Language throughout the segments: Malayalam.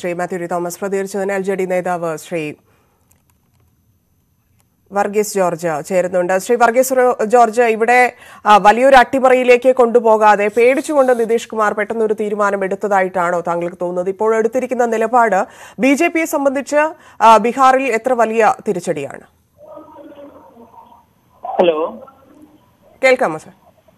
ശ്രീ മാത്യു ടി തോമസ് പ്രതികരിച്ചതിന് എൽ ജെ ഡി നേതാവ് ശ്രീ വർഗീസ് ജോർജ് ചേരുന്നുണ്ട് ശ്രീ വർഗീസ് റോ- ജോർജ് ഇവിടെ ആ, വലിയൊരു അട്ടിമറിയിലേക്ക് കൊണ്ടുപോകാതെ പേടിച്ചുകൊണ്ട് നിതീഷ് കുമാർ പെട്ടെന്ന് ഒരു തീരുമാനം എടുത്തതായിട്ടാണോ താങ്കൾക്ക് തോന്നുന്നത് ഇപ്പോൾ എടുത്തിരിക്കുന്ന നിലപാട് ബി ജെ പിയെ സംബന്ധിച്ച് ആ, ബീഹാറിൽ എത്ര വലിയ തിരിച്ചടിയാണ് ഹലോ കേൾക്കാമോ സർ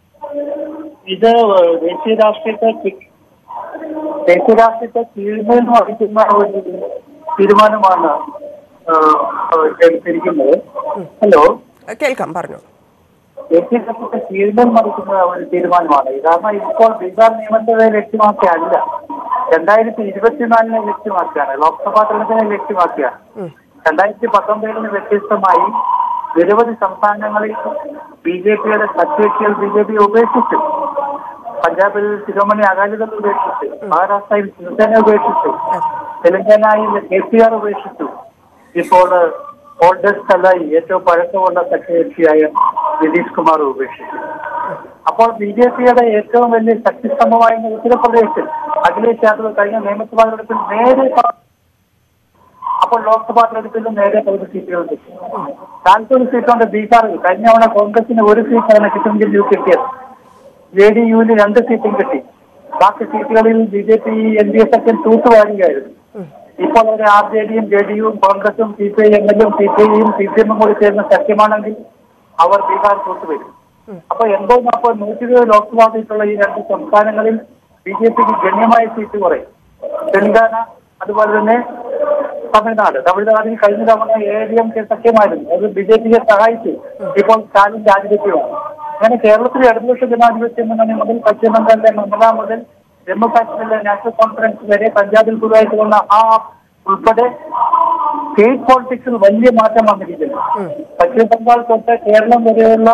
ഇത് ദേശീയ രാഷ്ട്രീയത്തെ കി- ദേശീയ രാഷ്ട്രീയത്തെ കീഴ്മേൽ വഹിക്കുന്ന ഒരു തീരുമാനമാണ് ആ, ആ, എടുത്തിരിക്കുന്നത് ഹലോ കേൾക്കാം പറഞ്ഞു ദേശീയ രാഷ്ട്രീയത്തെ കീഴ്മേൽ മറിക്കുന്ന ഒരു തീരുമാനമാണ് ഇത് കാരണം ഇപ്പോൾ ബീഹാർ നിയമസഭയെ ലക്ഷ്യമാക്കിയല്ല രണ്ടായിരത്തി ഇരുപത്തിനാലിനെ ലക്ഷ്യമാക്കിയാണ് ലോക്സഭാ തെരഞ്ഞെടുപ്പിനെ ലക്ഷ്യമാക്കിയാണ് രണ്ടായിരത്തി പത്തൊമ്പതിന് വ്യത്യസ്തമായി നിരവധി സംസ്ഥാനങ്ങളിൽ ബി ജെ പിയുടെ സഖ്യകക്ഷികൾ ബി ജെ പി ഉപേക്ഷിച്ചു പഞ്ചാബിൽ ശിരോമണി അകാലിദൾ ഉപേക്ഷിച്ചു മഹാരാഷ്ട്രയിൽ ശിവസേന ഉപേക്ഷിച്ചു തെലങ്കാനയിൽ കെ സി ആർ ഉപേക്ഷിച്ചു ഇപ്പോൾ ഓൾഡസ്റ്റ് അല്ല ഏറ്റവും പഴക്കമുള്ള സഖ്യകക്ഷിയായ നിതീഷ് കുമാർ ഉപേക്ഷിച്ചു അപ്പോൾ ബി ജെ പിയുടെ ഏറ്റവും വലിയ ശക്തിസ്തംഭമായിരുന്ന ഉത്തർപ്രദേശിൽ അഖിലേഷ് യാദവ് കഴിഞ്ഞ നിയമസഭാ തെരഞ്ഞെടുപ്പിൽ നേരെ പ- അപ്പോൾ ലോക്സഭാ തെരഞ്ഞെടുപ്പിലും നേരെ പകുതി സീറ്റുകൾ കിട്ടി നാൽപ്പത് സീറ്റുണ്ട് ബീഹാറിൽ കഴിഞ്ഞ തവണ കോൺഗ്രസിന് ഒരു സീറ്റാണ് കിട്ടുമെങ്കിൽ യു കിട്ടിയത് ജെ ഡി യുവിന് രണ്ട് സീറ്റും കിട്ടി ബാക്കി സീറ്റുകളിൽ B J P N D A സഖ്യം തൂത്തുവാരുകയായിരുന്നു ഇപ്പോൾ അവർ ആർ ജെ ഡിയും ജെ ഡി യുവും കോൺഗ്രസും സി പി ഐ എമ്മിലും സി പി ഐയും സി പി എമ്മും കൂടി ചേർന്ന സഖ്യമാണെങ്കിൽ അവർ ബീഹാർ തൂത്തുവരും അപ്പൊ എന്തോ അപ്പോൾ നൂറ്റി ഇരുപത് ലോക്സഭാ സീറ്റുള്ള ഈ രണ്ട് സംസ്ഥാനങ്ങളിൽ ബി ജെ പിക്ക് ഗണ്യമായ സീറ്റ് കുറയും തെലങ്കാന അതുപോലെ തന്നെ തമിഴ്നാട് തമിഴ്നാടിന് കഴിഞ്ഞ തവണ എ ഡി എം കെ സഖ്യമായിരുന്നു അത് ബി ജെ പിയെ സഹായിച്ചു ഇപ്പോൾ സ്റ്റാലിൻ രാജിവെക്കുകയാണ് അങ്ങനെ കേരളത്തിലെ ഇടതുപക്ഷ ജനാധിപത്യ മുന്നണി മുതൽ പശ്ചിമ ബംഗാളിലെ മമത മുതൽ ജമ്മു കാശ്മീരിലെ നാഷണൽ കോൺഫറൻസ് വരെ പഞ്ചാബിൽ പുതുതായിട്ട് വന്ന ആ ഉൾപ്പെടെ സ്റ്റേറ്റ് പോളിറ്റിക്സിൽ വലിയ മാറ്റം വന്നിരിക്കുന്നു പശ്ചിമ ബംഗാൾ തൊട്ട് കേരളം വരെയുള്ള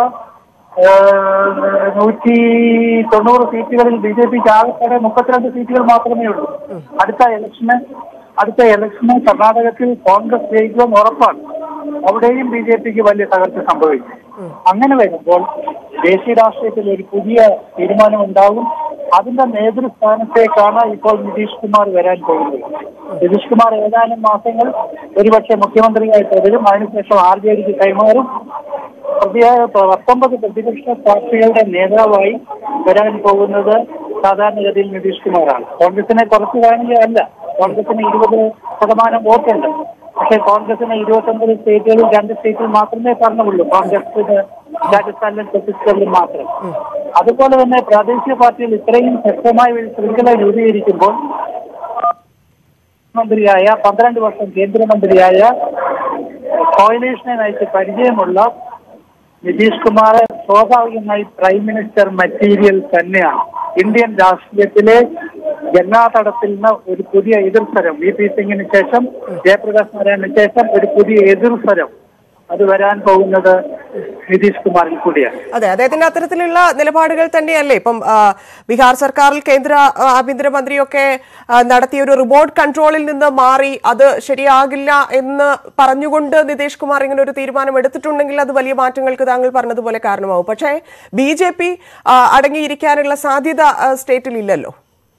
ഏഹ്, നൂറ്റി തൊണ്ണൂറ് സീറ്റുകളിൽ ബി ജെ പിക്ക് ആകെപ്പാടെ മുപ്പത്തിരണ്ട് സീറ്റുകൾ മാത്രമേ ഉള്ളൂ അടുത്ത ഇലക്ഷന് അടുത്ത ഇലക്ഷന് കർണാടകത്തിൽ കോൺഗ്രസ് ജയിക്കുമെന്ന് ഉറപ്പാണ് അവിടെയും ബി ജെ പിക്ക് വലിയ തകർച്ച സംഭവിക്കും അങ്ങനെ വരുമ്പോൾ ദേശീയ രാഷ്ട്രീയത്തിൽ ഒരു പുതിയ തീരുമാനം ഉണ്ടാകും അതിന്റെ നേതൃസ്ഥാനത്തേക്കാണ് ഇപ്പോൾ നിതീഷ് കുമാർ വരാൻ പോകുന്നത് നിതീഷ് കുമാർ ഏതാനും മാസങ്ങൾ ഒരുപക്ഷെ മുഖ്യമന്ത്രിയായി തുടരും അതിനുശേഷം ആർ ജെ ഡിക്ക് കൈമാറും പ്രതിയായ പത്തൊമ്പത് പ്രതിപക്ഷ പാർട്ടികളുടെ നേതാവായി വരാൻ പോകുന്നത് സാധാരണഗതിയിൽ നിതീഷ് കുമാറാണ് കോൺഗ്രസിനെ കുറച്ച് കാണുകയല്ല കോൺഗ്രസിന് ഇരുപത് ശതമാനം വോട്ടുണ്ട് പക്ഷേ കോൺഗ്രസിന് ഇരുപത്തൊമ്പത് സ്റ്റേറ്റുകളിൽ രണ്ട് സ്റ്റേറ്റിൽ മാത്രമേ പറഞ്ഞുള്ളൂ കോൺഗ്രസിന് രാജസ്ഥാനിലും ഛത്തീസ്ഗഡിലും മാത്രം അതുപോലെ തന്നെ പ്രാദേശിക പാർട്ടികൾ ഇത്രയും ശക്തമായ ഒരു ശൃംഖല രൂപീകരിക്കുമ്പോൾ മന്ത്രിയായ പന്ത്രണ്ട് വർഷം കേന്ദ്രമന്ത്രിയായ കോയിലേഷനെ നയിച്ച് പരിചയമുള്ള നിതീഷ് കുമാർ സ്വാഭാവികമായി പ്രൈം മിനിസ്റ്റർ മെറ്റീരിയൽ തന്നെയാണ് ഇന്ത്യൻ രാഷ്ട്രീയത്തിലെ ജന്നാതടത്തിൽ നിന്ന് ഒരു പുതിയ എതിർസ്വരം വി പി സിംഗിന് ശേഷം ജയപ്രകാശ് നാരായണന് ശേഷം ഒരു പുതിയ എതിർസ്വരം അത് വരാൻ പോകുന്നത് നിതീഷ് കുമാറിൽ കൂടിയാണ് അതെ അദ്ദേഹത്തിന്റെ അത്തരത്തിലുള്ള നിലപാടുകൾ തന്നെയല്ലേ ഇപ്പം ആ, ബീഹാർ സർക്കാരിൽ കേന്ദ്ര ആ, ആഭ്യന്തരമന്ത്രിയൊക്കെ ആ, നടത്തിയ ഒരു റിമോട്ട് കൺട്രോളിൽ നിന്ന് മാറി അത് ശരിയാകില്ല എന്ന് പറഞ്ഞുകൊണ്ട് നിതീഷ് കുമാർ ഇങ്ങനെ ഒരു തീരുമാനം എടുത്തിട്ടുണ്ടെങ്കിൽ അത് വലിയ മാറ്റങ്ങൾക്ക് താങ്കൾ പറഞ്ഞതുപോലെ കാരണമാവും പക്ഷേ ബി ജെ പി അടങ്ങിയിരിക്കാനുള്ള സാധ്യത ആ, സ്റ്റേറ്റിൽ ഇല്ലല്ലോ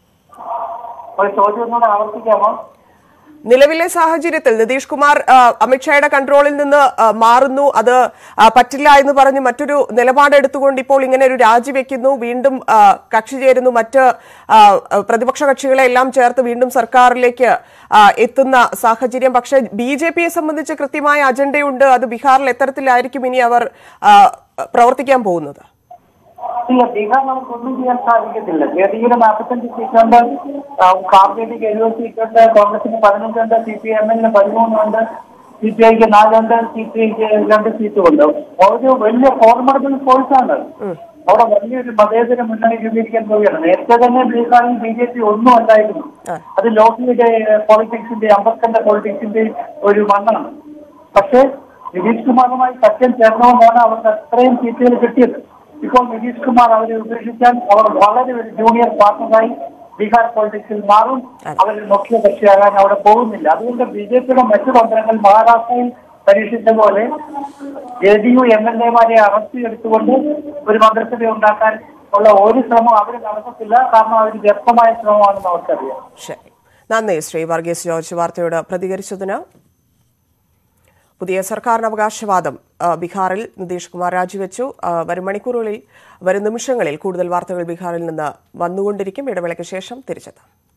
ഒരു ചോദ്യം ഒന്നുകൂടെ ആവർത്തിക്കാമോ നിലവിലെ സാഹചര്യത്തിൽ നിതീഷ് കുമാർ ആ, അമിത്ഷായുടെ കൺട്രോളിൽ നിന്ന് ആ, മാറുന്നു അത് ആ, പറ്റില്ല എന്ന് പറഞ്ഞ് മറ്റൊരു നിലപാടെടുത്തുകൊണ്ട് ഇപ്പോൾ ഇങ്ങനെ ഒരു രാജിവെക്കുന്നു വീണ്ടും ആ, കക്ഷി ചേരുന്നു മറ്റ് ആ, പ്രതിപക്ഷ കക്ഷികളെ എല്ലാം ചേർത്ത് വീണ്ടും സർക്കാരിലേക്ക് ആ, എത്തുന്ന സാഹചര്യം പക്ഷേ ബി ജെ പിയെ സംബന്ധിച്ച് കൃത്യമായ അജണ്ടയുണ്ട് അത് ബീഹാറിൽ എത്തരത്തിലായിരിക്കും ഇനി അവർ ആ, പ്രവർത്തിക്കാൻ പോകുന്നത് ഇല്ല ബീഹാർ നമുക്കൊന്നും ചെയ്യാൻ സാധിക്കത്തില്ല ജെ ഡിയുടെ നാൽപ്പത്തഞ്ച് സീറ്റുണ്ട് ആർ ജെ ഡിക്ക് എഴുപത് സീറ്റുണ്ട് കോൺഗ്രസിന് പതിനഞ്ചുണ്ട് സി പി എമ്മിന് പതിമൂന്നുണ്ട് സി പി ഐക്ക് നാലുണ്ട് സി പി ഐക്ക് രണ്ട് സീറ്റുമുണ്ട് ഒരു വലിയ ഫോർമഡബിൾ ഫോഴ്സാണ് അവിടെ വലിയൊരു മതേതര മുന്നണി രൂപീകരിക്കാൻ പോവുകയാണ് നേരത്തെ തന്നെ ബീഹാറിൽ ബി ജെ പി ഒന്നും അല്ലായിരുന്നു അത് ലോഹിയുടെ പോളിറ്റിക്സിന്റെ അംബേദ്കറിന്റെ പോളിറ്റിക്സിന്റെ ഒരു മണ്ണാണ് പക്ഷേ നിതീഷ് കുമാറുമായി സത്യം ചേർന്നുകൊണ്ടാണ് അവർക്ക് അത്രയും സീറ്റുകൾ കിട്ടിയത് ഇപ്പോൾ നിതീഷ് കുമാർ അവരെ ഉപേക്ഷിക്കാൻ അവർ വളരെ ഒരു ജൂനിയർ പാർട്ണറായി ബീഹാർ പോളിറ്റിക്സിൽ മാറും അവർ മുഖ്യ കക്ഷിയാകാൻ അവിടെ പോകുന്നില്ല അതുകൊണ്ട് ബി ജെ പിയുടെ മറ്റു തന്ത്രങ്ങൾ മഹാരാഷ്ട്രയിൽ പരീക്ഷിച്ച പോലെ J D U M L എമാരെ അറസ്റ്റ് എടുത്തുകൊണ്ട് ഒരു മന്ത്രിസഭ ഉണ്ടാക്കാൻ ഉള്ള ഒരു ശ്രമം അവർ നടത്തത്തില്ല കാരണം അവർ വ്യക്തമായ ശ്രമമാണെന്ന് അവർക്കറിയാം ശരി നന്ദി ശ്രീ വർഗീസ് ജോർജ് വാർത്തയോട് പ്രതികരിച്ചതിന് പുതിയ സർക്കാരിന് അവകാശവാദം ആ, ബീഹാറിൽ നിതീഷ് കുമാർ രാജിവെച്ചു ആ, വരും മണിക്കൂറുകളിൽ വരും നിമിഷങ്ങളിൽ കൂടുതൽ വാർത്തകൾ ബീഹാറിൽ നിന്ന് വന്നുകൊണ്ടിരിക്കും ഇടവേളയ്ക്ക് ശേഷം തിരിച്ചെത്താം